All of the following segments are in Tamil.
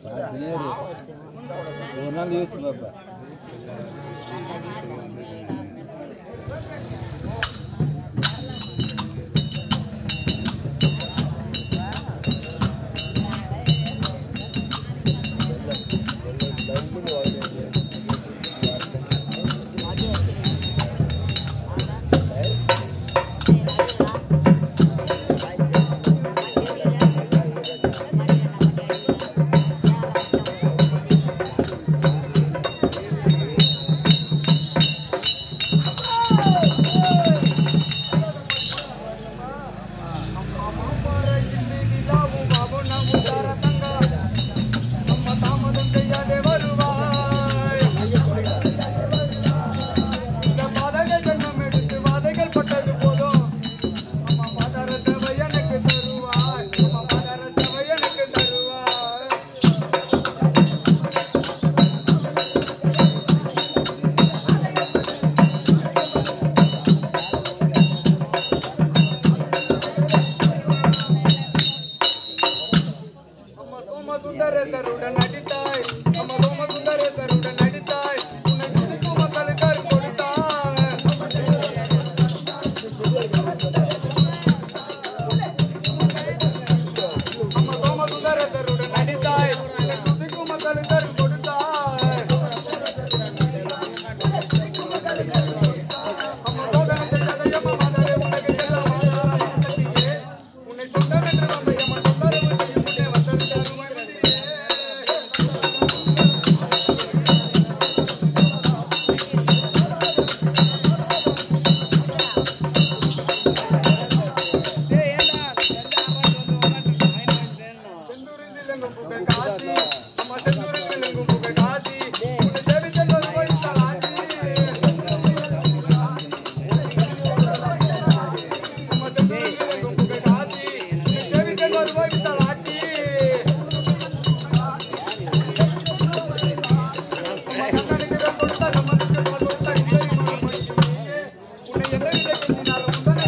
ஒரு நாள் யோசிச்சு பார்ப்பேன் அம்மா சோம சுந்தரேசருடன் நடித்தாய் அம்மா சோம சுந்தரேசருடன் நடித்தாய் உன்னை துதிக்கும் மக்களுக்கு அருள் கொடுத்தாய் அம்மா சோம சுந்தரேசருடன் நடித்தாய் உன்னை துதிக்கும் மக்களுக்கு அருள் கொடுத்தாய் அம்மா சோதனத்தை கதையம்மா மாதாரே உனக்கு எல்லாம் மாதாரா என்னத்தியே உன்னை சொந்தம் என்று வந்தையம்மா தொந்தரவு செய்யும் முன்னே வந்தது அருமதியே செந்தூரில் விளங்கும் புகழ் காசி அம்மா செந்தூரில் விளங்கும் புகழ் காசி உன்னை தேடி செல்வது வழித்தால் ஆசி அம்மா செந்தூரில் விளங்கும் புகழ் காசி உன்னை தேடி செல்வது வழித்தால் ஆசி அம்மா கண்ணனுக்கு வேல் கொடுத்தால் சம்மதிக்கு பால் கொடுத்தால் இல்லை மனம் மடிக்கும் உன்னை எந்த விதை பேசினாலும் உந்தனை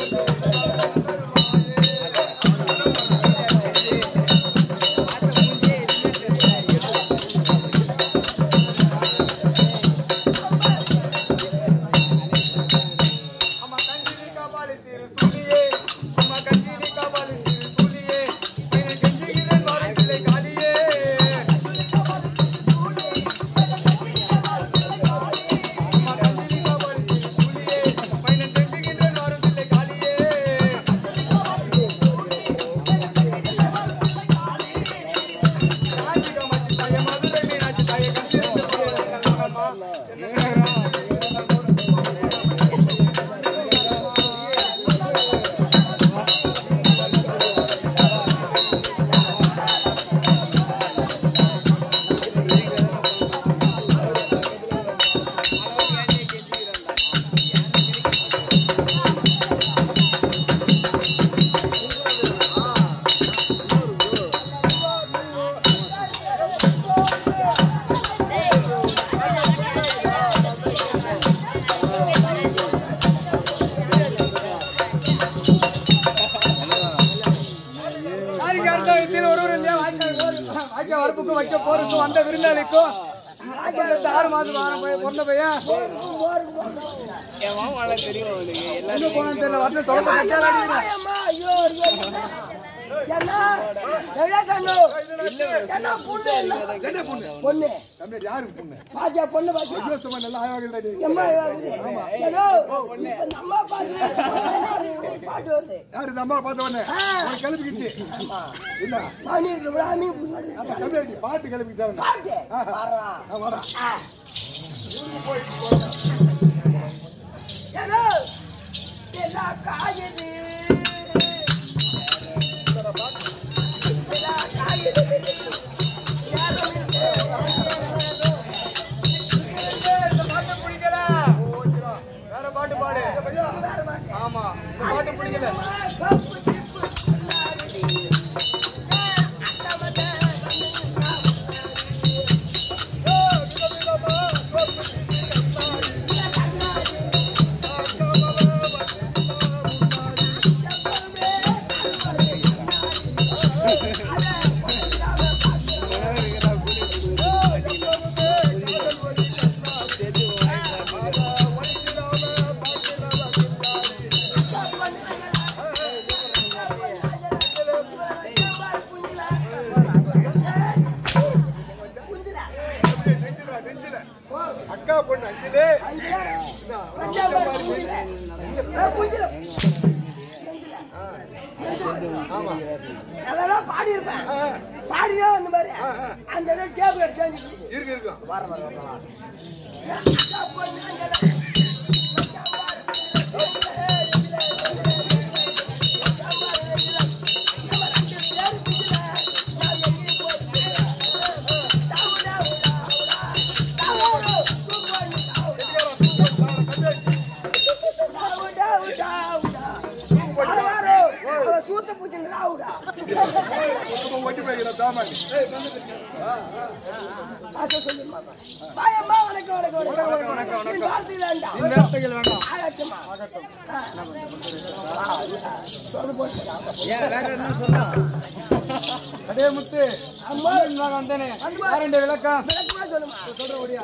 அம்மா கஞ்சினி காபாலி திரு சூலியே அம்மா கஞ்சினி காபாலி திரு சூலியே என்னை கெஞ்சுகிறேன் வாரத்திலே காலியே அம்மா கஞ்சினி காபாலி திரு சூலியே என்னை கெஞ்சுகிறேன் வாரத்திலே காலியே ராஜிகா மச்சி தாய மதுரை மீனாட்சி தாய கஞ்சினி அம்மா ஆதிகாரத்தில் ஒருவர் இல்லையா வாய்க்க வரப்புக்கும் வைக்க போறதுக்கும் வந்த விருந்தாளிக்கும் ஆதிகாரத்து ஆறு மாதம் வாரம் பையன் பிறந்த பையன் எங்க போனான்னு தெரியல வரல தொடர்ந்து கட்டியால அடிக்கிறேன் பொண்ணு தமிழ் யாருக்கு பொண்ணு பாத்தியா பொண்ணு பாத்தியா ஐயோ சும்மா நல்லா ஆய்வாகுது எம்மா ஆகுது ஏதோ இப்ப நம்ம பாத்து பாட்டு வருது யாரு இந்த அம்மா பார்த்த உடனே அவன் கிளம்பிக்கிச்சு இல்ல மணி விழாமி புண்ணாடி அப்ப தமிழ் பாட்டு கிளம்பி தரணும் பாட்டு வரலாம் ஆ, வாடா ஏதோ எல்லா காயுது எல்லா காயுது யாரும் இல்லை. இந்த பாட்டு பிடிக்கல வேற பாட்டு பாடு ஆமா இந்த பாட்டு பிடிக்கல கப்பு சிப்பு புண்ணாடி. அத்தை வந்து ஆ அஞ்சிலே அங்கே பஞ்சாபாத் குஞ்சில ஆ, குஞ்சில நெஞ்சில. நெஞ்சில. ஆமா அதெல்லாம் பாடி இருப்பேன் ஆ, பாடினா வந்து பாரு ஆ, ஆ. அந்த இதை டேபிள் எடுத்து வந்து இருக்கு இருக்கும் வர வர வர அக்கா பொண்ணு சூத்த பூச்சி ராவுடா குடும்பம் ஒட்டி போய்க்கிற தாமானி அத சொல்லுமா பாயம்மா வணக்கம் வணக்கம் வணக்கம் வணக்கம் வணக்கம் வார்த்தை வேண்டாம் வார்த்தைகள் வேண்டாம் ஆகட்டுமா சொல்லு போட்டு ஏன் வேற என்ன சொன்னா அதே முத்து அம்மா நான் வந்தேனே யாருடைய விளக்கம் விளக்கமா சொல்லுமா சொல்ற முடியா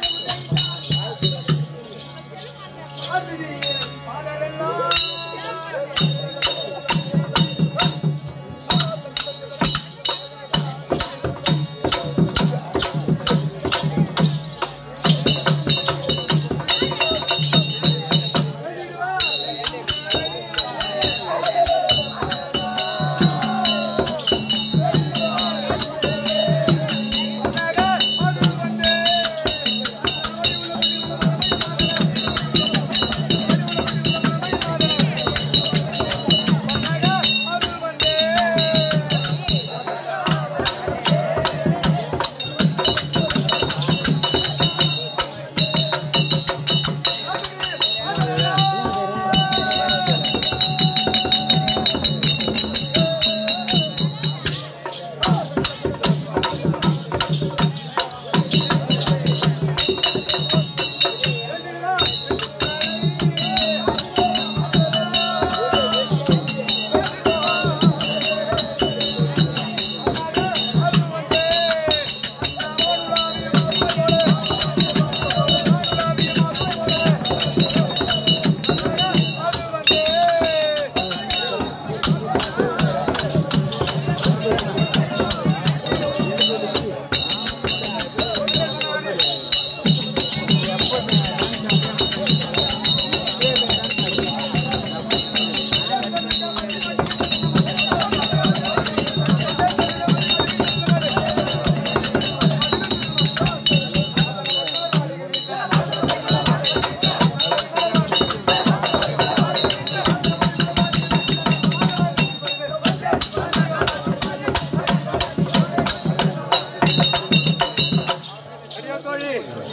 அடியா தோழி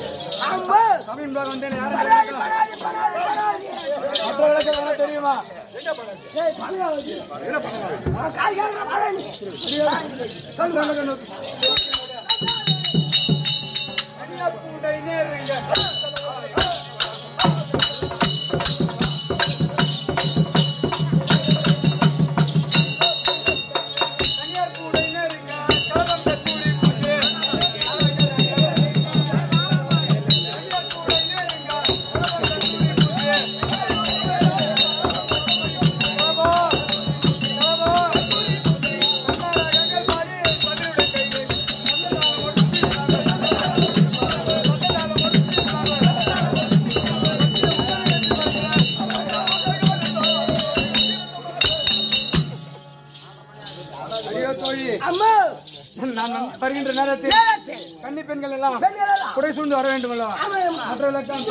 அம்மா சமீபம் வந்தேனே யாருடைய பராதி விளக்கம் பராதி பராதி பராதி மற்ற விளக்கம் வேற தெரியுமா ஏய் பராதி காய் காய் பராதி சொல்ற விளக்கம் பூண்டை நேருங்க தனியார் பூண்டை நேருங்க கலவம் தட்டூரி பூண்டு ஐயோ தோழி அம்மா நான் நம்- வருகின்ற நேரத்தில் நேரத்தில் கன்னி பெண்கள் எல்லாம் பெண்கள் எல்லாம் குடை சூழ்ந்து வர வேண்டும் அல்லவா ஆமா அம்மா மற்ற விளக்கம்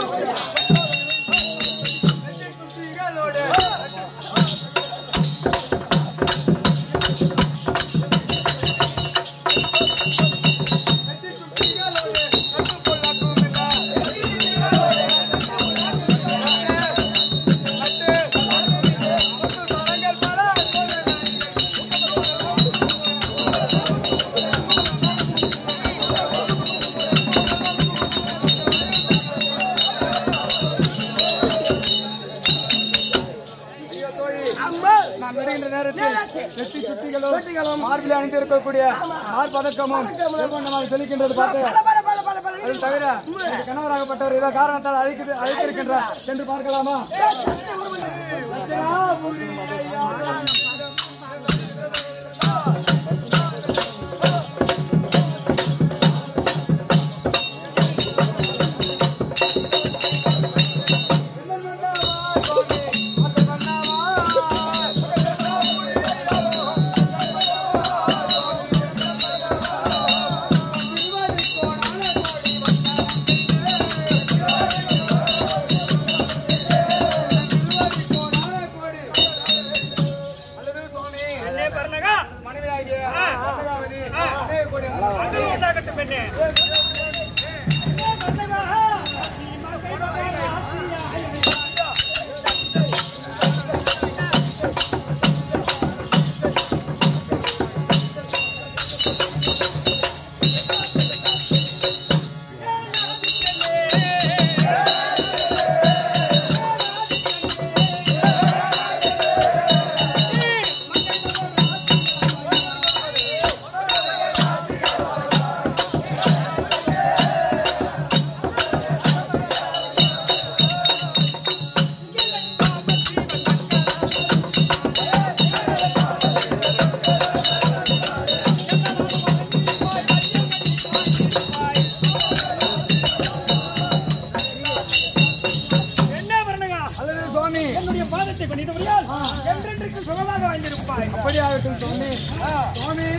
அம்மா நான் வருகின்ற நேரத்தில் நேரத்தில் நெத்தி சுட்டிகளும் சுட்டிகளும் மார்பில் அணிந்து இருக்கக்கூடிய ஆமா. மார்பதக்கமும் பதக்கமும் நிர்பந்தமாக செலுக்கின்றது பார்த்து பல பல பல பல பல அது தவிர எனக்கு கணவராகப்பட்டவர் ஏதோ காரணத்தால் அழைக்க அழைத்திருக்கின்றார் சென்று பார்க்கலாமா ஏய் அது உண்டாகட்டும் பெண்ணே என்ன பண்ணுங்க அல்லது சுவாமி என்னுடைய பாதத்தை பண்ணிட்டபடியால் என்றென்றைக்கு சுகமாக வாழ்ந்திருப்பாய் அப்படி ஆகட்டும் சுவாமி சுவாமி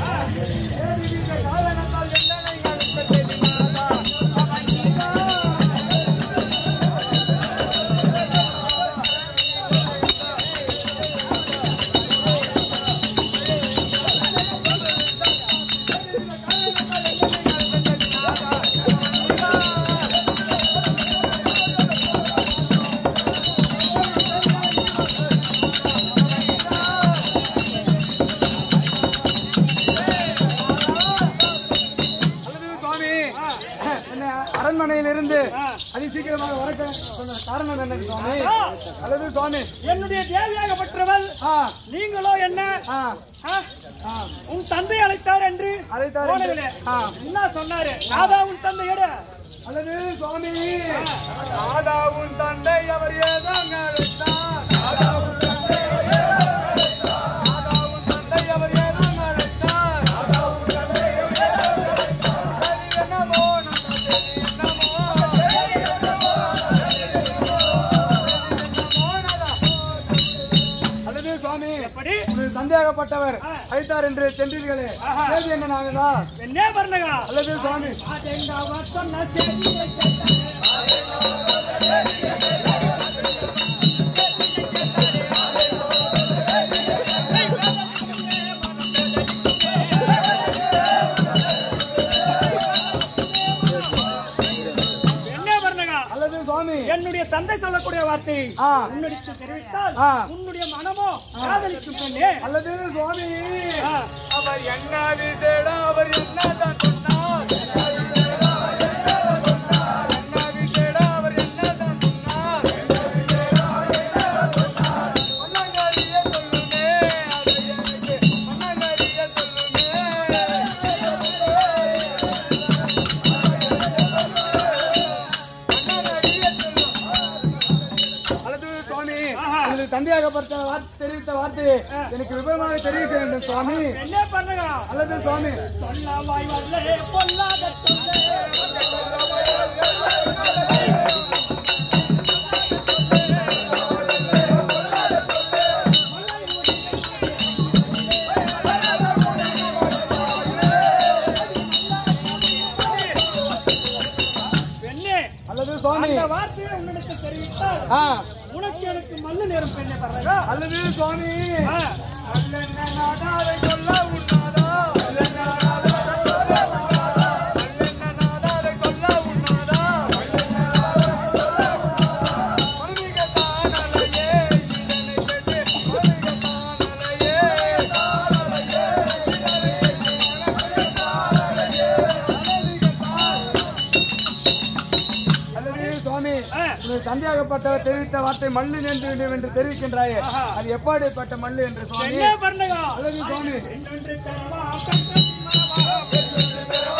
அல்லது சுவாமி என்ன அரண்மனையில் இருந்து அதி சீக்கிரமாக வர சொன்ன காரணம் என்ன சுவாமி அல்லது சுவாமி என்னுடைய தேவியாகப்பட்டவள் ஆ நீங்களோ என்ன ஆ ஆ? ஆ உன் தந்தை அழைத்தார் என்று அழைத்தார் என்று. போனதில்லை. ஆ. என்ன சொன்னாரு நாதா உன் தந்தையோட அல்லது சுவாமி ராதாவும் தந்தை அவர் ஏதாங்க அழைத்தார் ராதாவும் தந்தை ராதாவும் தந்தை அவர் ஏதாங்க அழைத்தார் ராதாவும் தந்தை அவர் ஏதாங்க அழைத்தார். சரி என்னமோ நம்ம சரி என்னமோ சரி என்னமோ சரி என்னமோ நாதா. அல்லது சுவாமி எப்படி உனது சந்தேகப்பட்டவர் ஆ. அழைத்தார் என்று சென்றீர்களே ஆஹா. கேள்வி என்ன நாங்கதா என்ன பண்ணுங்க அல்லது சுவாமி சொன்ன செய்தியை கேட்டாரு. என்ன பண்ணுங்க அல்லது சுவாமி என்னுடைய தந்தை சொல்லக்கூடிய வார்த்தை ஆ. உன்னிடத்தில் தெரிவித்தால் ஆ. உன்னுடைய மனமோ காதலிக்கும் பெண்ணே அல்லது சுவாமி ஆ. அவர் என்ன விசேட அவர் என்னதான் சொன்னார் என்ன விசேட அவர் என்னதான் சொன்னார் மன்னங்கரிய சொல்லுமே அதை எனக்கு மன்னங்கரிய சொல்லுமே மன்னங்கரிய சொல்லும் அல்லது சுவாமி ஆஹா. உங்களது தந்தையாகப்பட்ட வார்த்தை தெரிவித்த வார்த்தை எனக்கு விவரமாக தெரிவிக்க வேண்டும் சுவாமி என்ன பண்ணுங்க அல்லது சுவாமி சொல்லாமாய் வரலே பொல்லாத சொல்லே. பெண்ணே அல்லது சுவாமி அந்த வார்த்தையை உன்னிடத்தில் தெரிவித்தால் ஆ உனக்கு எனக்கு மல்லு நேரம் பெண்ணே பரவாயில்ல அல்லது சுவாமி ஆ. அல்லென்ன நாடாரை கொல்ல உண்ணாதா அல்லென்ன நாடாரை கொல்ல உண்ணாதா அல்லென்ன நாடாரை கொல்ல உண்ணாதா மறுமிகத்தான் அலையே இதனை பெற்று மறுமிகத்தான் அலையே அல்லது சுவாமி ஆ. உனது தந்தையாகப்பட்டவர் தெரிவித்த வார்த்தை மல்லு நின்று வேண்டும் என்று தெரிவிக்கின்றாயே ஆஹா. அது எப்படிப்பட்ட மல்லு என்று சுவாமி என்ன பண்ணுங்க அல்லது சுவாமி என்னென்று தரவா கண்டன் மரவா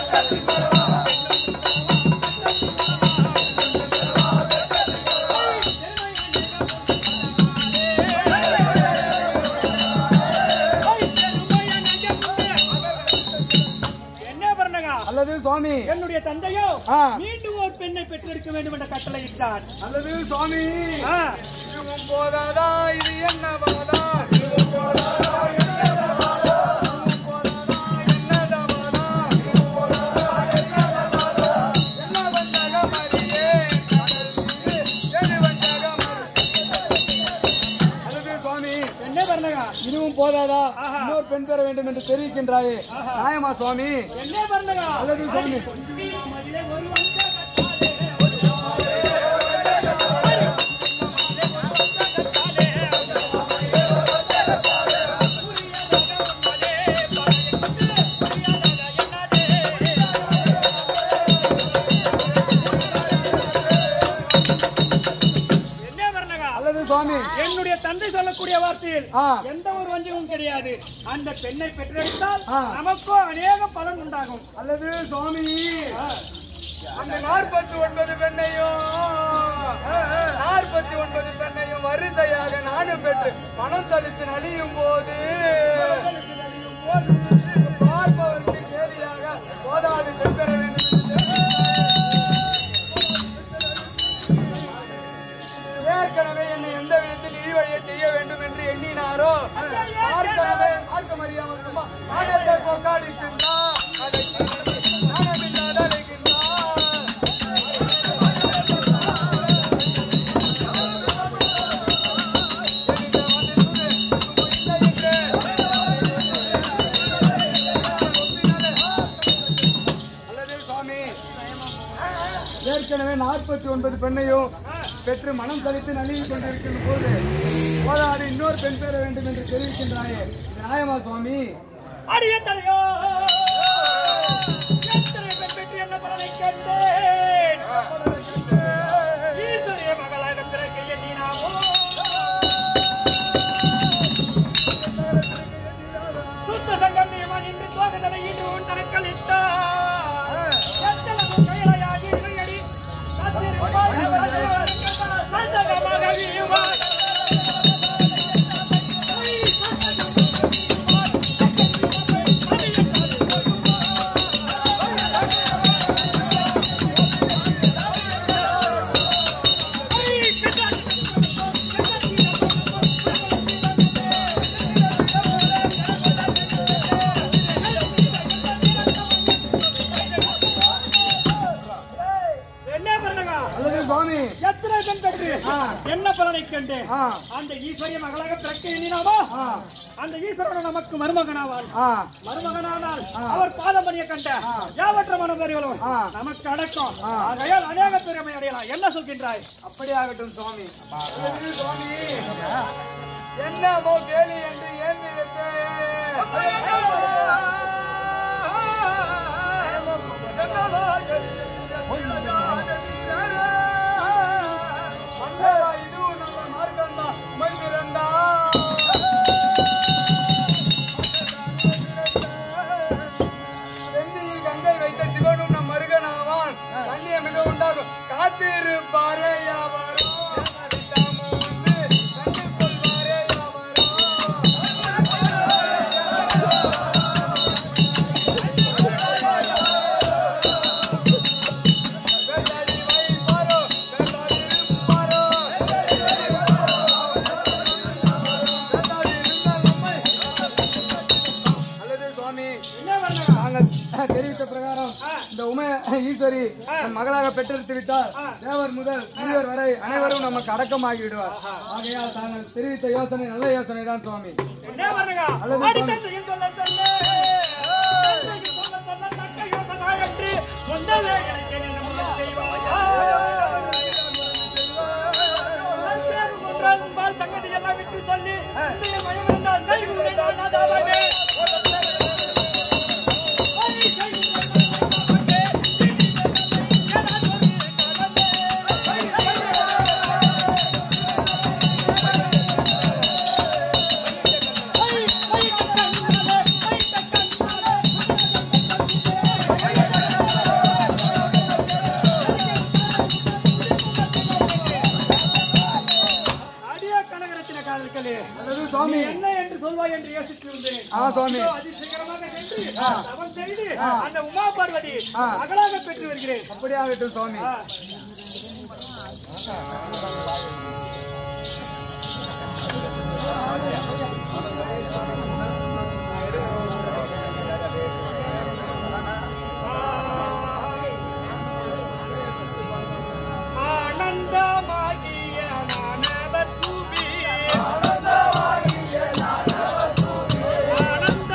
என்ன பண்ணுங்க அல்லது சுவாமி என்னுடைய தந்தையோ ஆ. மீண்டும் ஒரு பெண்ணை பெற்றெடுக்க வேண்டும் என்ற கட்டளையிட்டார் அல்லது சுவாமி ஆ. இதுவும் போதாதா இது என்ன வாதா இதுவும் போதாதா என்னத வாதா? இதுவும் போதாதா என்னத வாதா? இதுவும் போதாதா என்னத வாதா? என்ன வஞ்சகம் அறியே கடல் மீது எது வஞ்சகம் அறியே? அல்லது சுவாமி என்ன பண்ணுங்க இதுவும் போதாதா ஆஹா. இன்னொரு பெண் பெற வேண்டும் என்று தெரிவிக்கின்றாயே நியாயமா சுவாமி என்ன பண்ணுங்க அல்லது சுவாமி மதிலே ஒரு வந்த என்ன வர்ணகா அல்லது சுவாமி என்னுடைய தந்தை சொல்லக்கூடிய வார்த்தையில் ஆ. எந்த ஒரு வஞ்சமும் கிடையாது அந்த பெண்ணை பெற்றெடுத்தால் ஆ. நமக்கோ அநேக பலன் உண்டாகும் அல்லது சுவாமி அந்த நாற்பத்தி ஒன்பது பெண்ணையும் நாற்பத்தி ஒன்பது பெண்ணையும் வரிசையாக நானும் பெற்று பணம் செலுத்தி நலியும் போது பார்ப்பவருக்கு கேலியாக போதாது பெண் பெற வேண்டும் என்று ஏற்கனவே என்னை எந்த விதத்தில் இழிவழிய செய்ய வேண்டும் என்று எண்ணினாரோ ஏற்கனவே பார்க்க முடியாமல் சும்மா நாணத்தை கொண்டாடிக்கின்றார் அதை நாணமில்லாத அழைக்கின்றார் அல்லது சுவாமி ஏற்கனவே நாற்பத்தி ஒன்பது பெண்ணையும் பெற்று மனம் கழித்து நழுவி கொண்டிருக்கின்ற போது போதாது இன்னொரு பெண் பெற வேண்டும் என்று தெரிவிக்கின்றாயே இது நியாயமா சுவாமி அடிய தலையோ எத்தனை பெண் பெற்று என்ன பலனை கண்டேன் ஈஸ்வரிய மகளாக பிறக்க எண்ணினாமோ சுத்த சங்கம் நியமன் இன்று சோதனை ஈடு உன் தனக்களித்தார் எத்தளவு கையிலையாகி இவையடி காத்திருப்பார் சந்தகமாக வீழ்வார் என்ன பண்ணுங்க அல்லது சுவாமி எத்தனை பெண் பெற்று ஆ. என்ன பலனை கண்டு ஆ. அந்த ஈஸ்வரிய மகளாக பிறக்க எண்ணினாமோ ஆ அந்த ஈஸ்வரன் நமக்கு மருமகனாவார் ஆ மருமகனானால் ஆ. அவர் பாதமணிய கண்ட ஆ. யாவற்ற மனப்பெரியவரும் ஆ. நமக்கு அடக்கம் ஆ. ஆகையால் அநேக பெருமை அடையலாம் என்ன சொல்கின்றாய் அப்படி ஆகட்டும் சுவாமி அல்லது சுவாமி என்னமோ கேலி என்று ஏந்தி இதுவும் நல்ல மார்க்கண்டா மைதிரண்டா வெண்ணியில் கங்கை வைத்த சிவனும் நம் மருகனாவான் கண்ணிய மிக உண்டாகும் காத்திருப்பாரே யாவரோ தாமோ வந்து கண்டு கொள்வாரே யாவரோ வெள்ளாடி வைப்பாரோ வெள்ளாடி இருப்பாரோ வெள்ளாடி இருந்தால் நம்மை அல்லது சுவாமி என்ன பண்ணுங்க நாங்கள் தெரிவித்த பிரகாரம் இந்த உமை ஈஸ்வரி நம் மகளாக பெற்றெடுத்து விட்டால் தேவர் முதல் முனிவர் வரை அனைவரும் நமக்கு அடக்கமாகி விடுவார் ஆகையால் தாங்கள் தெரிவித்த யோசனை நல்ல யோசனை தான் சுவாமி என்ன பண்ணுங்க அல்லது அடித்தந்தையில் சொல்ல சொல்ல தந்தையில் சொல்ல சொல்ல தக்க யோசனாயன்று முதலே எனக்கு என்ன முதல் செய்வாயா சஞ்சேர் ஒன்றால் உன்பால் சங்கதி எல்லாம் விட்டு சொல்லி உன்னுடைய மயம் இருந்தால் செய்குதை நான் அதாவதே. ஐ, செய்குதை நான் அதாவதே. ஏனா சொல்லி கலந்தே. ஐ, ஐ, தக்கன்னாலே, ஐ, தக்கன்னாலே. அடிய கனகரத்தின காதல்களே அல்லது சுவாமி என்ன என்று சொல்வாய் என்று யோசித்து வந்தேன் ஆ சுவாமி இதோ அதிசீக்கிரமாக சென்று தவம் செய்து அந்த உமா பார்வதி ஆ. மகளாக பெற்று வருகிறேன் அப்படி ஆகட்டும் சுவாமி ஆ. ஆனந்தமாகிய நானவர் சூபி ஆனந்தமாகிய நானவர் சூபி ஆனந்தமாகிய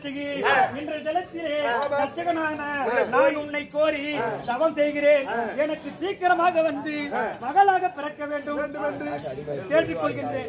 கார்த்திகை இன்று தினத்திலே தச்சகனான நான் உன்னை கோரி தவம் செய்கிறேன் எனக்கு சீக்கிரமாக வந்து மகளாக பிறக்க வேண்டும் என்று கேட்டுக்கொள்கின்றேன்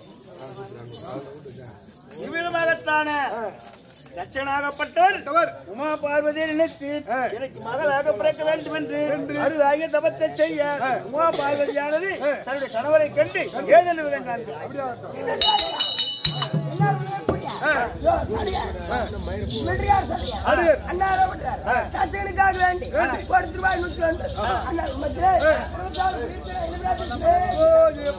இவ்விதமாகத்தான தட்சனாகப்பட்டவர் உமா பார்வதியை நினைத்து எனக்கு மகளாக பிறக்க வேண்டும் என்று அருளாகிய தபத்தை செய்ய உமா பார்வதியானது தன்னுடைய கணவரை கண்டு ஏதல் விதம் காண்கிறார் எல்லாரும் கூடியா? யோ, சரியா? மிலிட்டரியார் சரியா? அண்ணாரா விட்டார். தச்சகனுக்காக வேண்டி கொடுத்து ரூபாய் நூத்தி ஒன்று. அண்ணா, மத்தியிலே, இருபத்தாறு, இருபத்தேழு, இருபத்தாறு,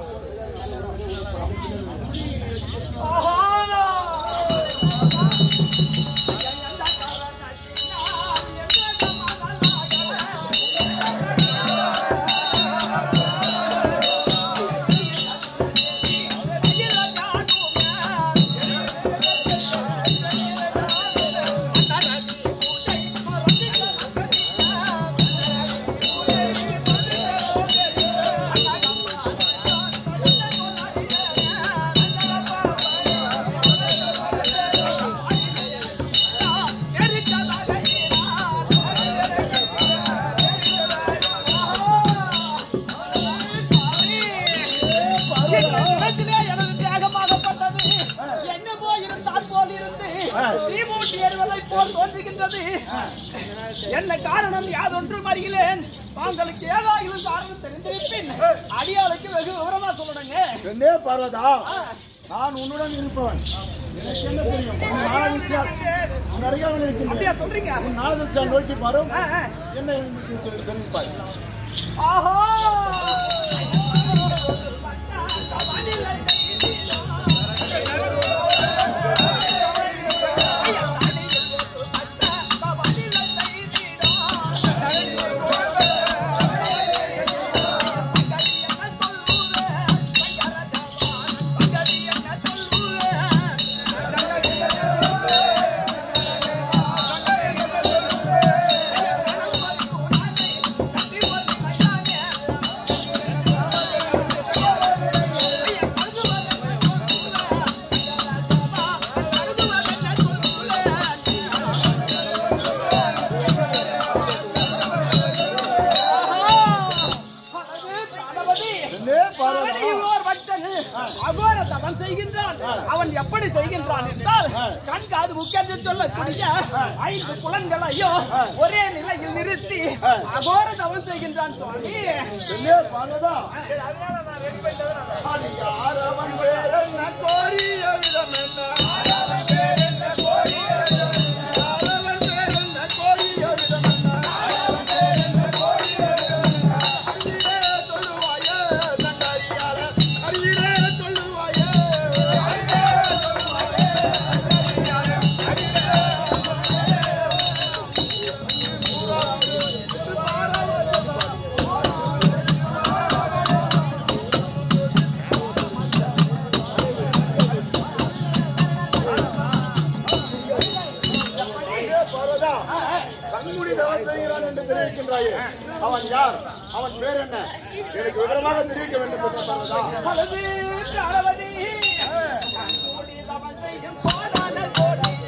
இடத்திலே எனது தியாகமாகப்பட்டது என்ன போயிருந்தால் போல் இருந்து நீ மூட்டி எறிவதை போல் தோன்றுகின்றது என்ன காரணம் யாதொன்றும் அறிகிறேன் தாங்களுக்கு ஏதாயிலும் காரணம் தெரிந்திருப்பின் அடியாளுக்கு வெகு விவரமா சொல்லணுங்க என்னே பார்வதா நான் உன்னுடன் இருப்பவன் எனக்கு என்ன தெரியும் உன் நாளதிஷ்டம் உன் அருகாமல் இருக்கின்றேன் அப்படியா சொல்றீங்க உன் நாளதிஷ்டம் நோக்கி பாரும் ஆ, ஆ. என்ன என்று தெரிவிப்பாய் ஆஹா என்னே பார்வதா அவன் பக்தன் அகோர தவம் செய்கின்றான் அவன் எப்படி செய்கின்றான் என்றால் கண் காது முக்கியத்து சொல்லக்கூடிய ஐந்து புலன்களையும் ஒரே நிலையில் நிறுத்தி அகோர தவம் செய்கின்றான் சுவாமி என்னே பார்வதா அது யார் அவன் பேர் என்ன கோரிய விதம் என்ன யாரவன் பேர் என்ன கோரிய விதம் என்ன? யாரவன் பேர் என்ன கோரிய விதம் என்ன? யாரவன் பேர் என்ன கோரிய விதம் என்ன? அரியிலே சொல்லுவாயே தங்கரியால, அரியிலே சொல்லுவாயே. அரியிலே சொல்லுவாயே, தங்கரியால, அரியிலே சொல்லுவாயே. பார்வதா, கண்மூடி தவம் செய்கிறான் என்று தெரிவிக்கின்றாயே அவன் யார் அவன் பேர் என்ன எனக்கு விவரமாக தெரிவிக்க வேண்டும் என்று பார்வதா அழகு அளவதி கூடி தவம் செய்யும் கோடான கோடிய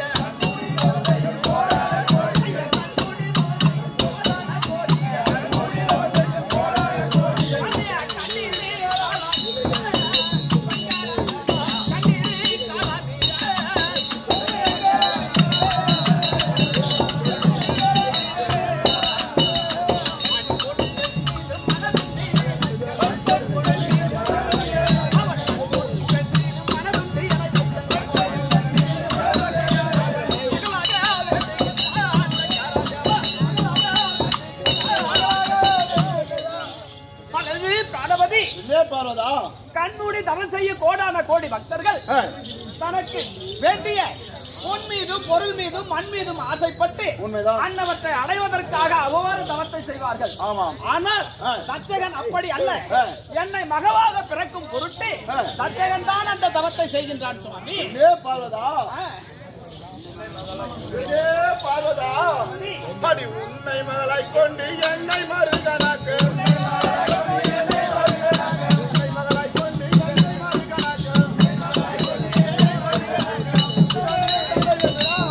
அழகு பிராணபதி இல்லே பார்வதா கண்மூடி தவம் செய்ய கோடான கோடி பக்தர்கள் ஆ, தனக்கு வேண்டிய உன் மீதும் பொருள் மீதும் மண் மீதும் ஆசைப்பட்டு உண்மைதான். அன்னவற்றை அடைவதற்காக அவ்வாறு தவத்தை செய்வார்கள் ஆமாம் ஆனால் ஆ. தச்சகன் அப்படி அல்ல ஆ. என்னை மகவாக பிறக்கும் பொருட்டு ஆ. தச்சகன் தான் அந்த தவத்தை செய்கின்றான் சுவாமி இல்லே பார்வதா ஆ. இல்லே பார்வதா அடி உண்மை மகளை கொண்டு என்னை மறுதனாக்கு உண்மை மகளை கொண்டு என்னை மறுதனாக்கு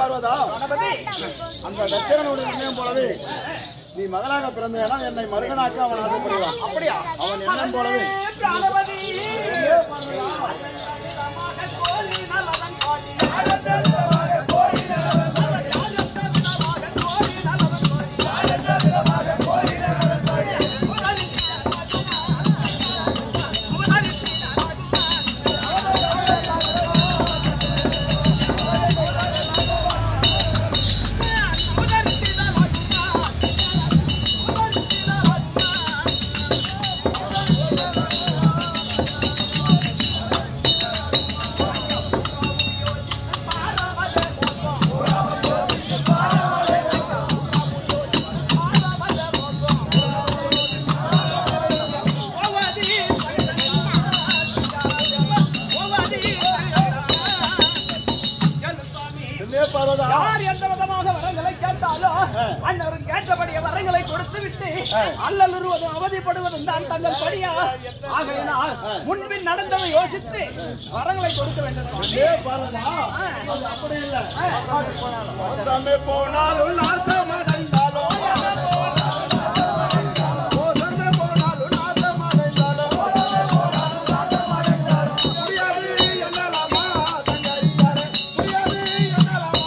பார்வதா அந்த தச்சகனுடைய எண்ணம் போலவே நீ மகனாக பிறந்தேனா என்னை மருகனாக்க அவன் ஆசைப்படுவான் அப்படியா அவன் எண்ணம் போலவே பிராணபதி என்னே பார்வதா யார் எந்த விதமாக வரங்களை கேட்டாலும் அண்ணவரும் கேட்டபடிய வரங்களை கொடுத்து விட்டு அல்லலுறுவதும் அவதிப்படுவதும் தான் தங்கள் படியா ஆகையினால் முன்பின் நடந்ததை யோசித்து வரங்களை கொடுக்க வேண்டும் சுவாமி. என்னே பார்வதா அது அப்படி இல்லை மோசமே போனாலும் நாசமடைந்தாலும் மோசமே போனாலும் நாசமடைந்தாலும் முடியாது என்னலாமா தங்கரியாரே முடியாது என்னலாமா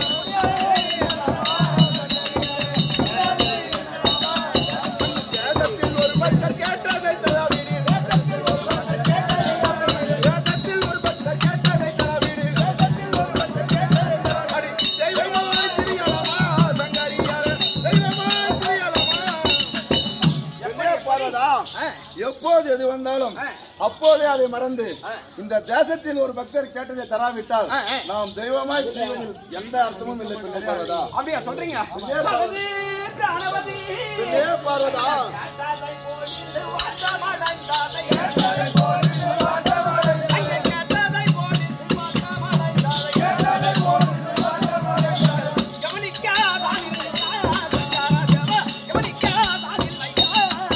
வேதத்தில் ஒரு பக்தர் கேட்டதை தராவிடு வேதத்தில் ஒரு பக்தர் கேட்டதை தராவிடு வேதத்தில் ஒரு பக்தர் கேட்டதை தராவிடு வேதத்தில் ஒரு பக்தர் கேட்டதை தராவிடு தெய்வமாய் திரியலாமா சங்கரியாரே தெய்வமாய் திரியலாமா என்ன பார்வதா எப்போது எது வந்தாலும் அப்போதே அதை மறந்து இந்த தேசத்தில் ஒரு பக்தர் கேட்டதை தராவிட்டால் நாம் தெய்வமாய் திரிவதில் எந்த அர்த்தமும் இல்லை பிள்ளை பார்வதா அப்படியா சொல்றீங்க பின்னே பா- பகவதி, பிராணவதி. பின்னே பார்வதா கேட்டதை போலிருந்து வாட்டமடைந்தாதை. கேட்டதை போலிருந்து வாட்டமடைந்தாதை. ஐயே, கேட்டதை போலிருந்து வாட்டமடைந்தாதை. கேட்டதை போலிருந்து வாட்டமடைந்தாதை. கவனிக்காதான் இல்லையா, சஞ்சாரதேவா, கவனிக்காதான் இல்லையா.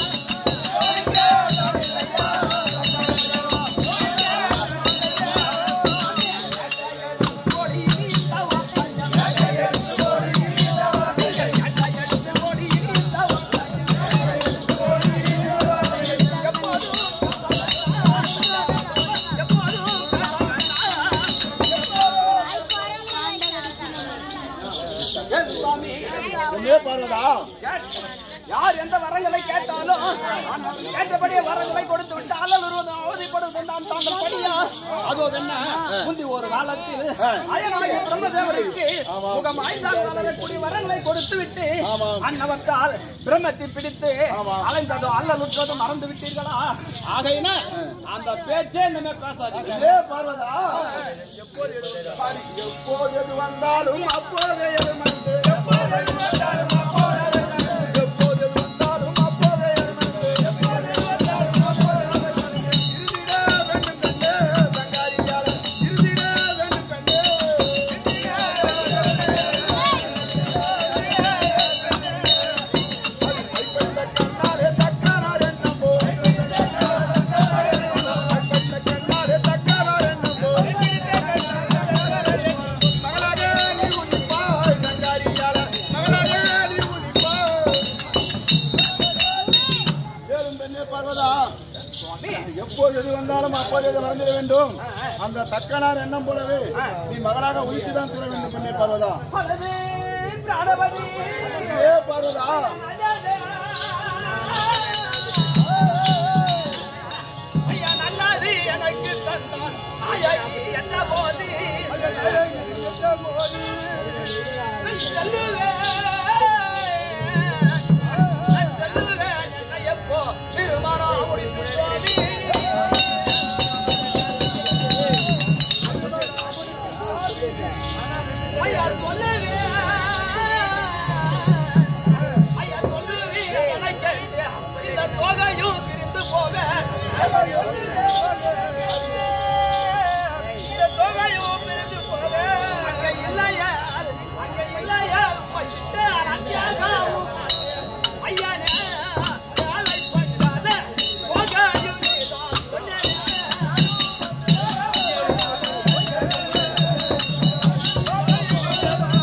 பின்னே பார்வதா யார் எந்த வரங்களை கேட்டாலும் நான் கேட்டபடியே வரங்களை கொடுத்து விட்டு அல்லல் உருவதும் அவதிப்படுவதும் தான் தாங்கள் படியா அதோ என்ன முந்தி ஒரு காலத்தில் அயனாகிய பிரம்மதேவருக்கு முகம் ஐந்தாம் காலம் கூடிய வரங்களை கொடுத்து விட்டு அன்னவத்தால் பிரம்மத்தை பிடித்து அலைந்ததும் அல்லல் உற்றதும் மறந்து விட்டீர்களா ஆகையின அந்த பேச்சே இனிமே பேசாதீங்க பின்னே பார்வதா எப்போது எது பாரு, எப்போது எது வந்தாலும் அப்போதே எது மறந்து எப்போது எது வந்தாலும் அப்போதே எது மறந்து எப்போது எது வந்தாலும் அப்போதே எது மறந்து எப்போது எது வந்தாலும் அப்போதே எது மறந்து இருந்திட வேண்டும் கண்ணே சங்காரியாரே இருந்திட வேண்டும் கண்ணே கைப்பட்ட கண்ணாலே தக்கானார் என்னம்போ கைப்பட்ட கண்ணாலே தக்கானார் என்னம்போ மகளாக நீ உதிப்பாய் சங்காரியால மகளாக நீ உதிப்பாய் வேறும் பெண்ணே பார்வதா எப்போது எது வந்தாலும் அப்போது எது மறந்துட வேண்டும் அந்த தக்கனார் எண்ணம் போலவே நீ மகளாக உயிர்த்துதான் தர வேண்டும் பெண்ணே பார்வதா பலவே பிராணபதி ஏ பார்வதா ஐயா நல்லாது எனக்கு தந்தான் நாயகி என்ன போதி சொல்லுவேன் சொல்லுவேன் என்ன எப்போ திருமணம் முடித்து சுவாமி ஐயா சொல்லுவேன் ஐயா சொல்லுவேன் எனக்கு இந்த தொகையும் பிரிந்து போவேன் இந்த தொகையும் பிரிந்து போவேன் அங்க இல்லையா அங்க இல்லையா போயிட்டு அரைச்சாக ஐயானே வேலை பண்ணாத தொகையும் நீதான் சொன்னேன் ஏ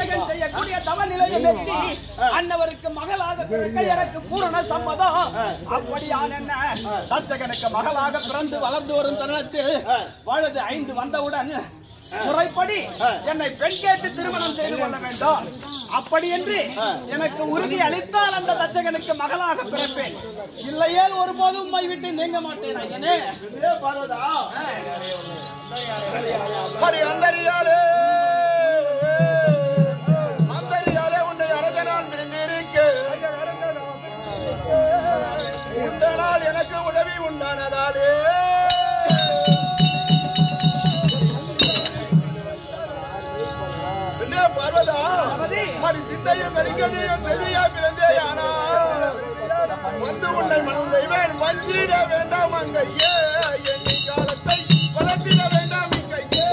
தச்சகன் செய்யக்கூடிய தவ நிலையை மெச்சி அன்னவருக்கு மகளாக பிறக்க எனக்கு பூரண சம்மதம் அப்படியான என்ன தச்சகனுக்கு மகளாக பிறந்து வளர்ந்து வரும் தருணத்தில் வயது ஐந்து வந்தவுடன் முறைப்படி என்னை பெண் கேட்டு திருமணம் செய்து கொள்ள வேண்டும் அப்படி என்று எனக்கு உறுதி அளித்தால் அந்த தச்சகனுக்கு மகளாக பிறப்பேன் இல்லையேல் ஒருபோதும் உம்மை விட்டு நீங்க மாட்டேன் ஐயனே ஏ பார்வதா ஹரி அந்தரியாலே அந்தரியாலே உன்னை அரச நான் பிரிந்திருக்க இந்த நாள் எனக்கு உதவி உண்டானதாலே என்ன பார்வதா ஹரி சிந்தையும் நெருங்கடியும் செவியா பிறந்தேயானா வந்து உன்னை மனம் செய்வேன் வஞ்சிட வேண்டாம் அங்கையே எண்ணி காலத்தை வளர்த்திட வேண்டாம் இங்கையே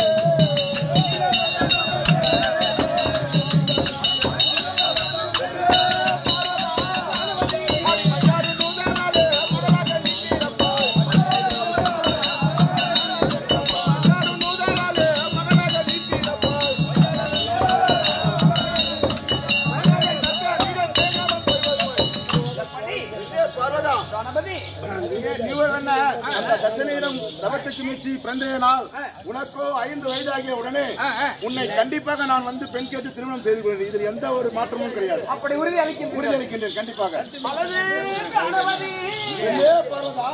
மச்சாரு நூதனாலே மகளாக நிற்கிறப்பா. மச்சாரு நூதனாலே மகளாக நிற்கிறப்பா. மகளாக கற்க நீடன் தேங்காமல் போய் போய் போய். ஏ பார்வதா கணபதி நீவர் என்ன அந்த தச்சனையிடம் தவத்துக்கு மீச்சி பிறந்தைய நாள் உனக்கோ ஐந்து வயதாகிய உடனே உன்னை கண்டிப்பாக நான் வந்து பெண் கேட்டு திருமணம் செய்து கொள்கிறேன் இதில் எந்த ஒரு மாற்றமும் கிடையாது அப்படி உறுதி அளிக்கின்ற உறுதியளிக்கின்றேன் கண்டிப்பாக மலரே கணபதி ஏ பார்வதா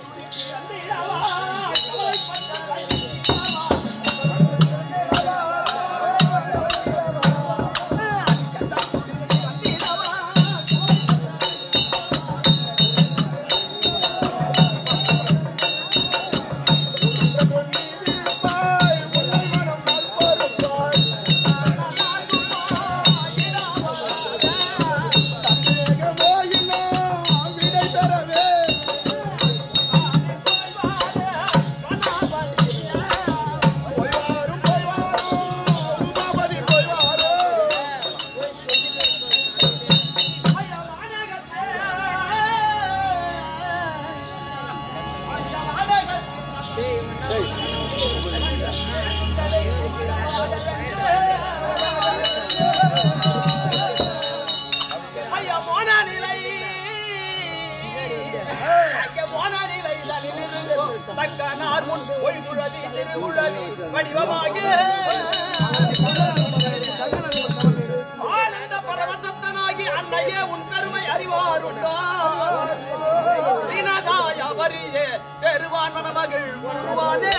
விடை தரவே போய் வாரும் போய் வாரும் உமாபதி போய் வாரும் ஐயா போன நிலை ஐயா போன நிலை தனிலிருக்கும் தக்க நார் முன் பொய்குழவி திருகுழவி வடிவமாக ஆனந்த பரவசத்தனாகி அன்னையே உன் கருமை அறிவாருண்டோ தினதாய வரியே பெருவான் மணமகள் உருவானே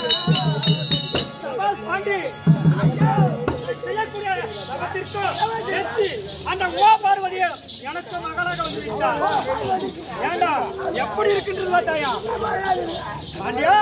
பாண்டி செய்யக்கூடிய தவத்திற்கும் வெற்றி அந்த உமா பார்வதியை எனக்கு மகளாக வந்து விட்டார் ஏண்டா எப்படி இருக்கின்றது பார்த்தாயா பாண்டியா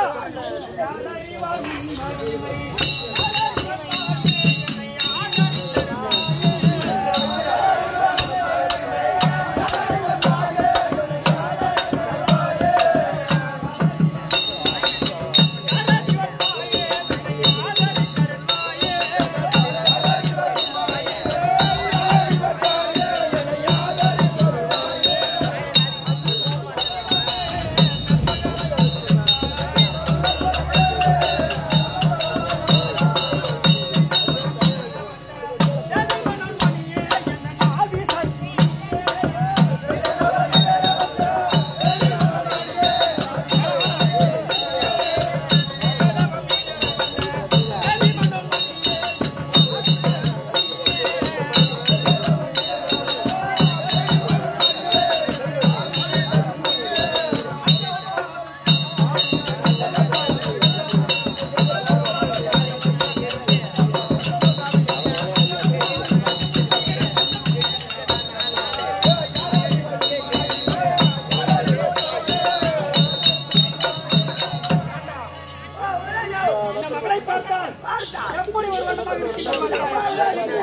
இந்த மகளை பார்த்தால் எப்படி ஒரு வண்ணமாக இருக்கின்றது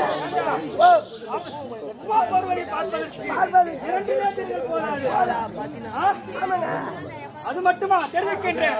உமா பார்வதி பார்ப்பதற்கு இரண்டு நேரத்தில் போராது ஆ? அது மட்டுமா தெரிவிக்கின்றேன்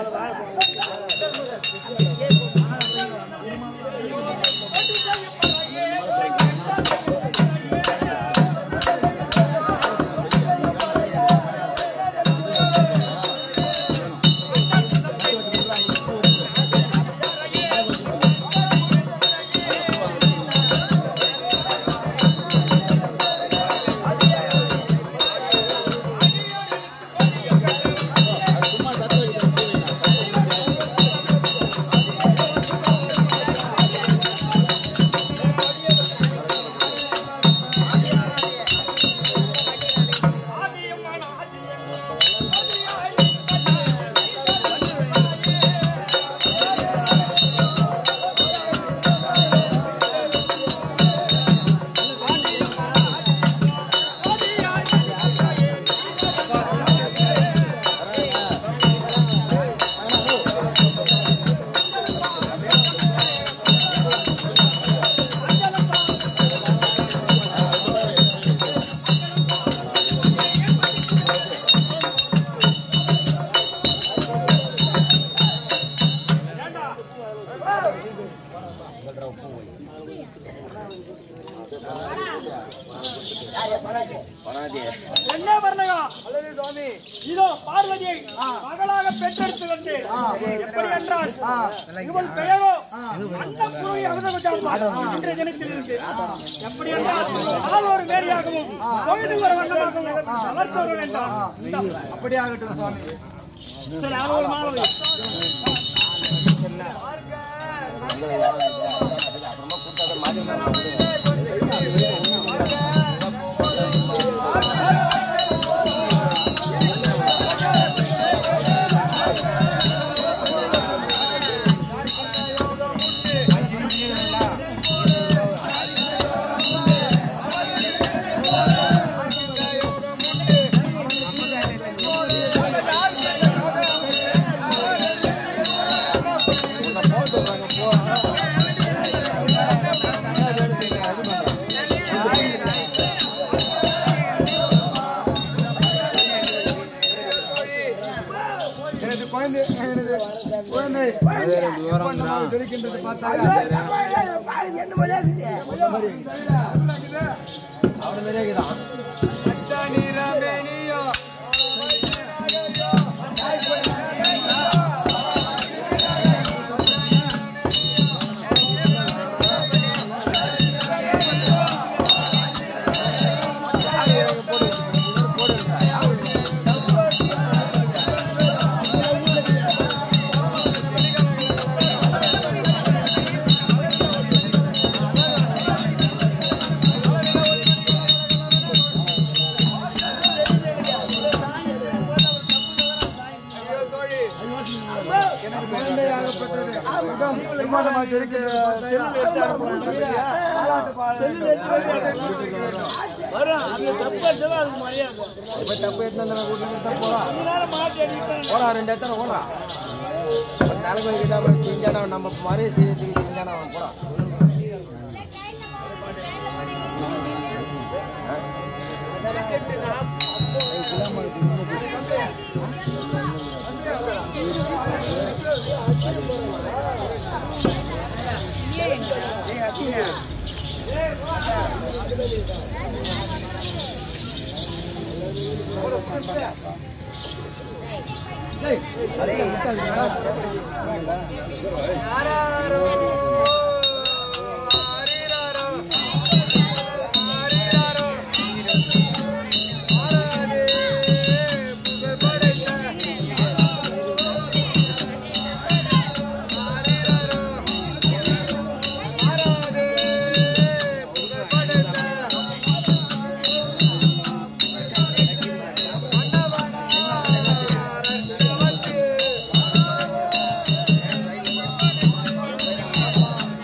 யாரு பணாக்கு என்ன வர்ணகா அல்லது சுவாமி இதோ பார்வதியை மகளாக பெற்றெடுத்து வந்தேன் எப்படி என்றால் இவள் பெயரோ அன்னபுரி அமிர்தகுஜாமா இன்றைய தினத்தில் இருக்கு எப்படி என்றால் நாள் ஒரு மேரியாகவும் பொழுது ஒரு வண்ணமாகவும் வளர்த்தவர்கள் என்றார் அப்படி ஆகட்டும் சுவாமி சரி அது ஒரு மாணவி எனது குழந்தை எனது குழந்தை எப்ப நம்ம சொல்லிக்கின்றது பார்த்தாங்க ஐயோ, சப்பாடா, பாருங்க, என்ன மொழியா இருக்குது? அச்சாணி ரமேனியோ ஐயோ தோழி எனக்கு குழந்தையாகப்பட்டது மிகவும் நிர்மாணமாக இருக்கிறது செல்லில் எடுத்து அனுப்புகிறாங்க. தாலாட்டு பாட போடா ரெண்டு எத்தனை போடா தலைமை கிட்ட செஞ்சானா நம்ம மறைய செய்யறதுக்கு செஞ்சானா அவன் போடா யாராரோ, ஆரிராரோ, ஆரிராரோ, ஆராதே புகழ் படைத்த ஆரிராரோ, ஆராதே புகழ் படைத்த மன்னவனார்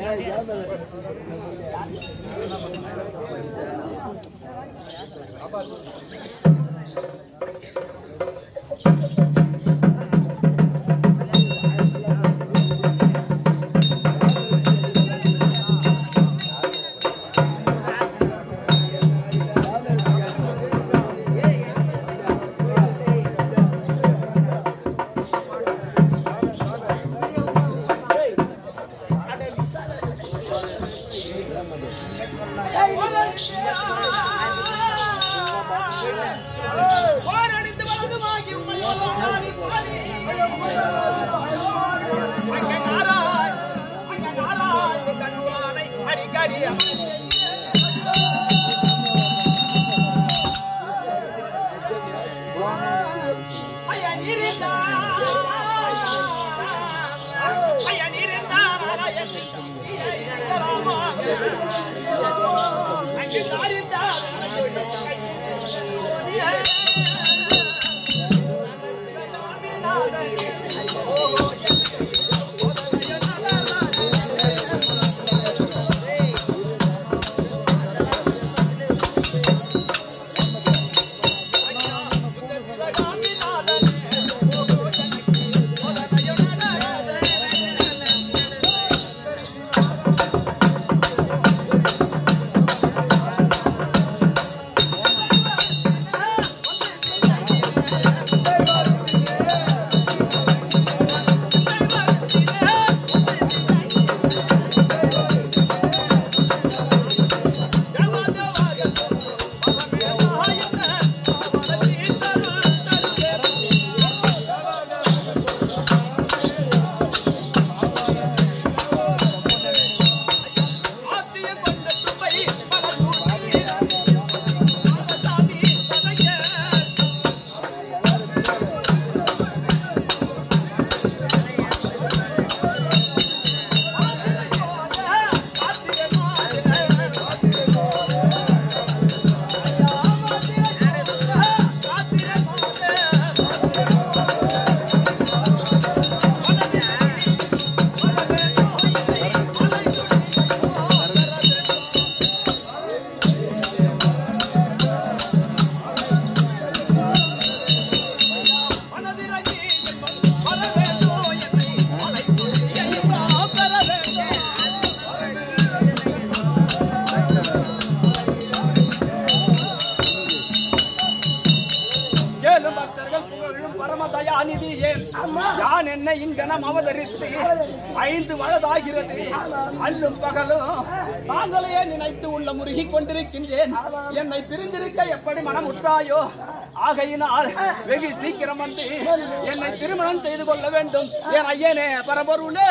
போரடித்து வலதுமாகி உமையோடு நாடி பாடி. அங்கே நாராய், அங்கே நாராய், இந்த கண்ணுலானை அடிக்கடி ஐயா நீரிந்தா ஐயா நீரிந்தா நாராயணி அங்கே தாரிந்தா ஏழு பக்தர்கள் புகழும் பரமதயாநிதியே யான் என்ன இங்கனம் அவதரித்து ஐந்து வயதாகிறது அல்லும் பகலும் தாங்களையே நினைத்து உள்ள முருகிக் கொண்டிருக்கின்றேன் என்னை பிரிந்திருக்க எப்படி மனம் உற்றாயோ ஆகையினால் வெகு சீக்கிரம் வந்து என்னை திருமணம் செய்து கொள்ள வேண்டும் என் ஐயனே பரபொருளே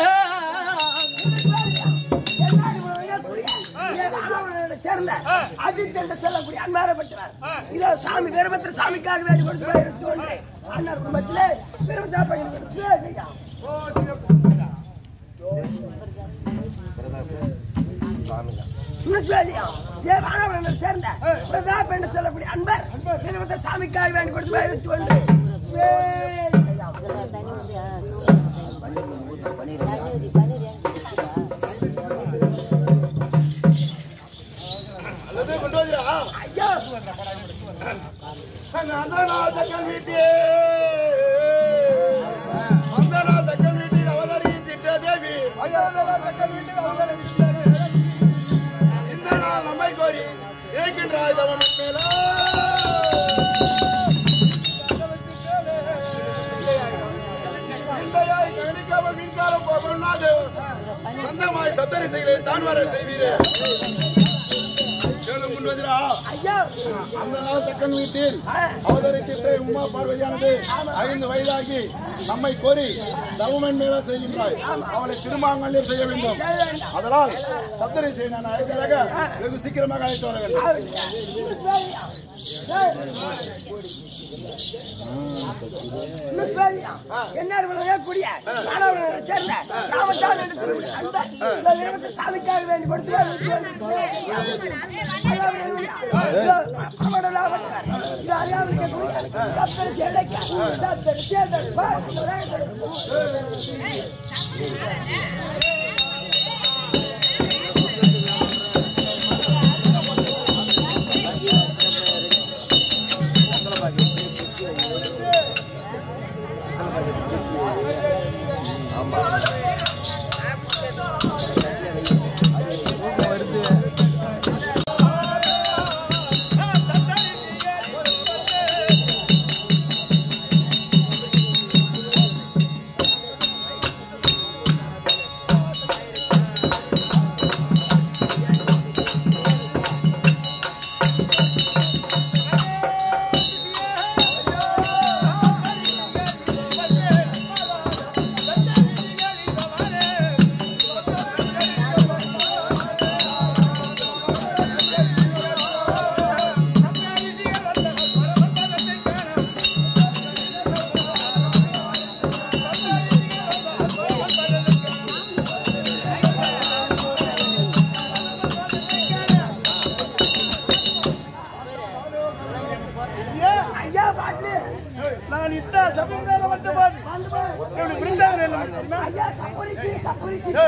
சேர்ந்த அஜித் என்று சொல்லக்கூடிய அன்பாரப்பட்டவர் இதோ சாமி வீரபத்திர சாமிக்காக வேண்டி கொடுத்து போய் எடுத்து ஒன்று அண்ணர் குடும்பத்திலே வீரபத்திரா பையன் கொடுத்து ஐயா இன்னும் சுவேதியா தேவானவரன் சேர்ந்த பிரதாப் என்று சொல்லக்கூடிய அன்பர் வீரபத்திர சாமிக்காக வேண்டி கொடுத்து போய் எடுத்து ஒன்று சுவேதியா அல்லது கொண்டு வந்துடா ஐயா அந்த நாள் தக்கல் வீட்டே அந்த நாள் தக்கல் வீட்டில் அவதரித்திட்ட தேவி இந்த நாள் நம்மை கோரி இருக்கின்றாய் தவன் மேலா இந்தையாய் கணிக்காமல் மின்காலம் போகணும்னாது சொந்தமாய் சத்தரிசைகளை தான் வர செய்வீரே கேளு முன் வந்திரா ஐயா அந்த நாள் தக்கன் வீட்டில் ஆ. அவதரித்திட்ட உமா பார்வதியானது ஐந்து வயதாகி நம்மை கோரி தவமன் மேல செய்கின்றாய் அவளை திருமாங்கல்யம் செய்ய வேண்டும் அதனால் சத்தரிசை நான் அழைத்ததாக வெகு சீக்கிரமாக அழைத்து வர வேண்டும் கூடிய மாணவர்களை சேர்ந்த ராமசாமி என்று சொல்லக்கூடிய அன்பர் இந்த நிறுவனத்தை சாமிக்காக வேண்டி கொடுத்து இது அறியாமல் கூடிய சப்தரிசி இழைக்க சப்தரிசி சேதர் பார் சப்பரி சிசி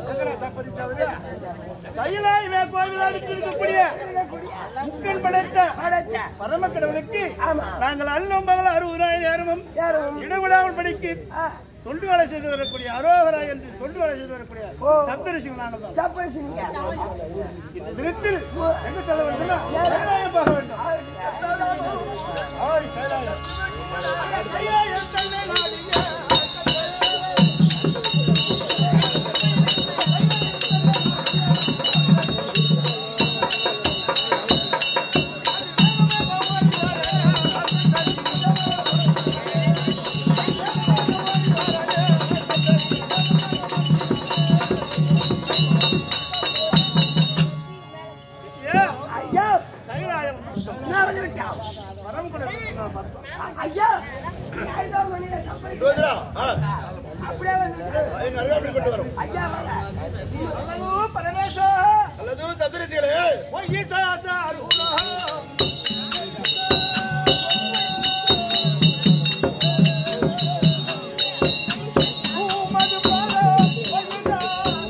கையிலாயுமே கோவில் அடுத்து இருக்கக்கூடிய முக்கன் படைத்த படத்தை பரம கடவுளுக்கு ஆமா நாங்கள் அல்லும் பகல் அறுபதாயிரம் நேரமும் யாரும் இடைவிடாமல் படிக்கு ஆ, தொண்டு வேலை செய்து வரக்கூடிய அரோகரா என்று தொண்டு வேலை செய்து வரக்கூடிய ஓ. சப்தரிசிகள் நாங்கள் தான் சப்பரி சிங்க இந்த தினத்தில் எங்க செல்ல வேண்டும்னா கைலாயம் போக வேண்டும் ஆய், கைலாயம். கைலாயம் தன்னை நாடிய சிஷ்யா, ஐயா கைலாயம் நான் வந்து விட்டான் வரம் கூட பார்த்தோம் ஐயா ஐந்தாம் மணியில சப்பரி சிசி. சோதரா ஆ, அப்படியே வந்து விட்டான். அது நிறைய அப்படி கொண்டு வரும் ஐயா வாங்க அல்லது பரமேசா அல்லது சத்திரசிகளே ஓ ஈசா ஆசா அருகுலா உமது பாத வழிதா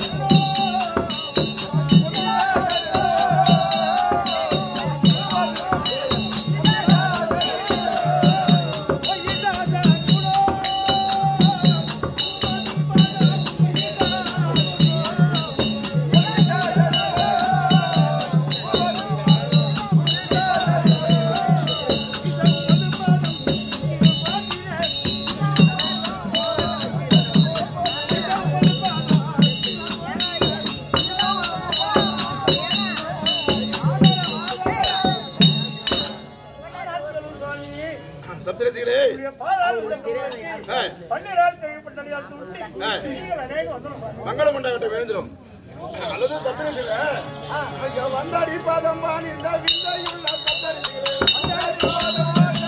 சத்திரசிகளே ஆ, பன்னிரால் கழிவுப்பட்டடியால் தூண்டி ஆ. சிஷிகள் அநேகம் வந்துடும் மங்களம் உண்டாகட்டும் வேண்டுகிறோம் அல்லது சத்திரசிகளே ஐயா, வந்தாடி பாதம் வாணி இந்த விந்தையுள்ள சத்திரசிகளே வந்தாடி பாதம் வாணி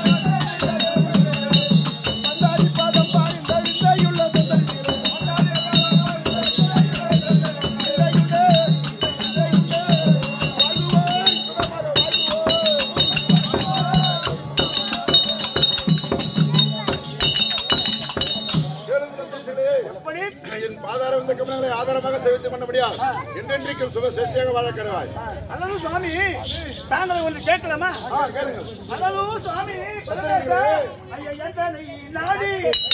வந்தாடி பாதம் வாணி இந்த விந்தையுள்ள சத்திரசிகளே வந்தாடி பாதம் வாணி இந்த விந்தையுள்ள விந்தையுள்ள வாழ்வோய் சுகமர வாழ்வோய் கேளுங்கள் சத்திரசிகளே. அப்படி என் பாதார வந்த கமலங்களை ஆதாரமாக சேவித்து பண்ண முடியாது என்றென்றைக்கும் சுக சேஷ்டியாக வாழ கருவாய் அல்லது சுவாமி தாங்களை ஒன்று கேட்கலாமா ஆ கேளுங்கள் அல்லது சுவாமி பரமேசா ஐயா எந்தனை நாடி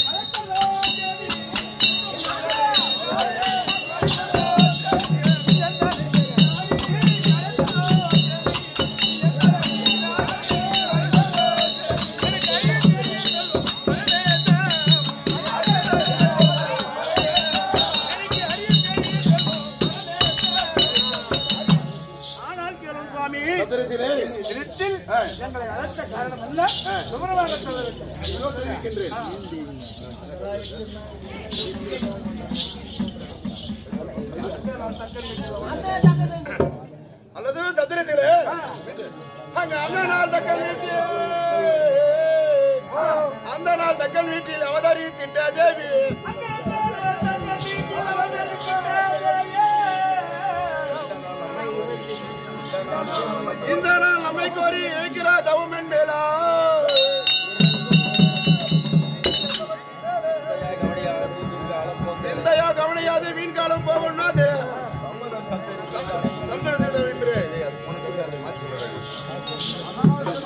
ஆனால் கேளும் சுவாமி சத்திரசிலே இடத்தில் எங்களை அழைத்த காரணம் அல்ல விவரமாக சொல்ல வேண்டும் தெரிவிக்கின்றேன் அல்லது சத்திரசிலே அங்க அந்த நாள் தக்கல் வீட்டில் அந்த நாள் தக்கல் வீட்டில் அவதரித்திட்ட தேவி இந்த நாள் நம்மை கோரி இருக்கிறார் தவமன் மேலா எந்தையா கவனியாது மீன் காலம் போகணும்னா அது சந்தனத்தை விரும்புகிறேன். இது அது உனக்கு தெரியாது, மாத்தி சொல்றேன்.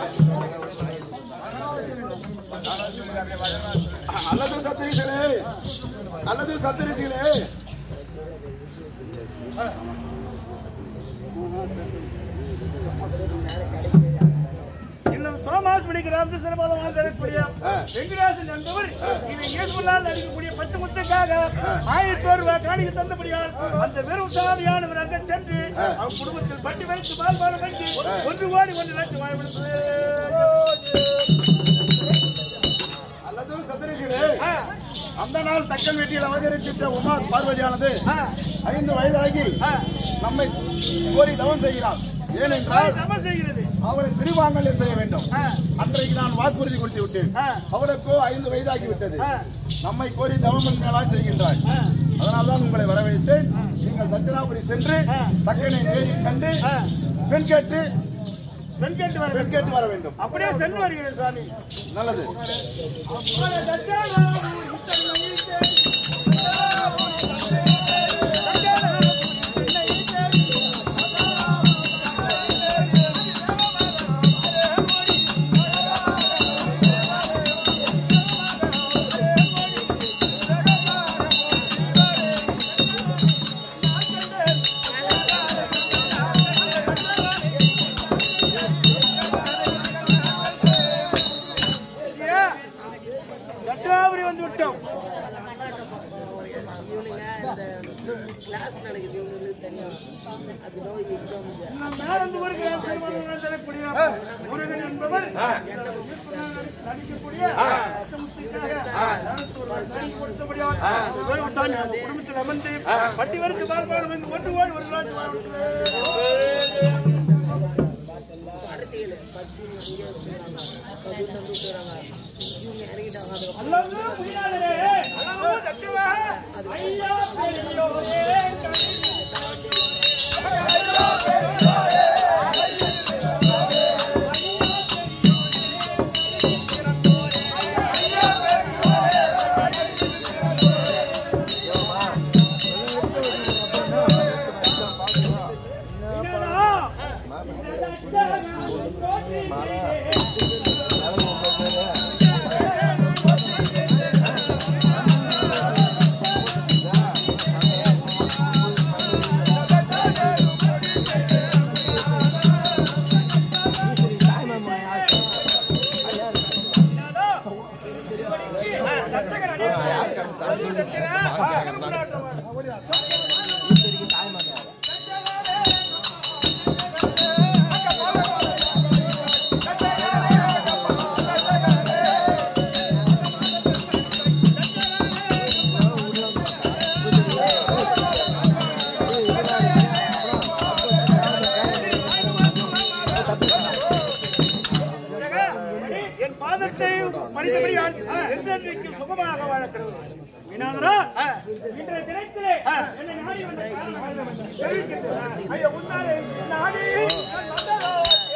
அல்லது சத்திரிசிகளே அல்லது சத்திரிசிகளே இன்னும் சோமாஸ்மணி கிராமத்து சிறப்பாக வாழ்ந்தக்கூடிய வெங்கடாசன் என்பவர் இதை இயேசுவலால் நடிக்கக்கூடிய பச்சை முத்துக்காக ஆயிரத்தோரு காணிக்கு தந்தபடியால் அந்த வெறும் சாதியானவர் அங்கே சென்று அவர் குடும்பத்தில் பட்டி வைத்து பால் பாலம் வைத்து ஒன்று கோடி ஒன்று லட்சம் வாழ்விடுத்து அல்லது சத்திரிசிகளே அந்த நாள் தக்கல் வீட்டில் அவதரித்திட்ட உமா பார்வதியானது ஐந்து வயதாகி நம்மை கோரி தவம் செய்கிறார் ஏனென்றால் நம்ம செய்கிறது அவளை திருவாங்கல் செய்ய வேண்டும் ஆ. அன்றைக்கு நான் வாக்குறுதி கொடுத்து விட்டேன் ஆ. அவளுக்கோ ஐந்து வயதாகி விட்டது ஆ. நம்மை கோரி தவமங்களாய் செய்கின்றாய் அதனால்தான் உங்களை வரவழைத்தேன் நீங்கள் தட்சிணாபுரி சென்று தக்கனை நேரி கண்டு பெண் கேட்டு பெண் கேட்டு வர பெண் கேட்டு வர வேண்டும் அப்படியே சென்று வருகிறேன் சுவாமி நல்லது தச்சாலா, இத்தனை நம் மேலந்து வருகிற திருமணம் தரக்கூடிய முருகன் என்பவர் நடிக்கக்கூடிய குடும்பத்தில் அமர்ந்து பட்டி வரைக்கு பார்ப்பாடு வந்து ஒன்று ஓடி ஒரு நாள் அல்லது புரியாதே அல்லது தச்சுவா ஐயா பெரியோரே என் பாதத்தை மனிதபடியால் என்றென்றைக்கு சுகமாக வாழக்கிறது வினாதரா இன்றைய தினத்திலே என்னை நாடி வந்த காரணம் தெரிவிக்கின்றேன். ஐயா, உன்னாலே நாடி நான் வந்ததோ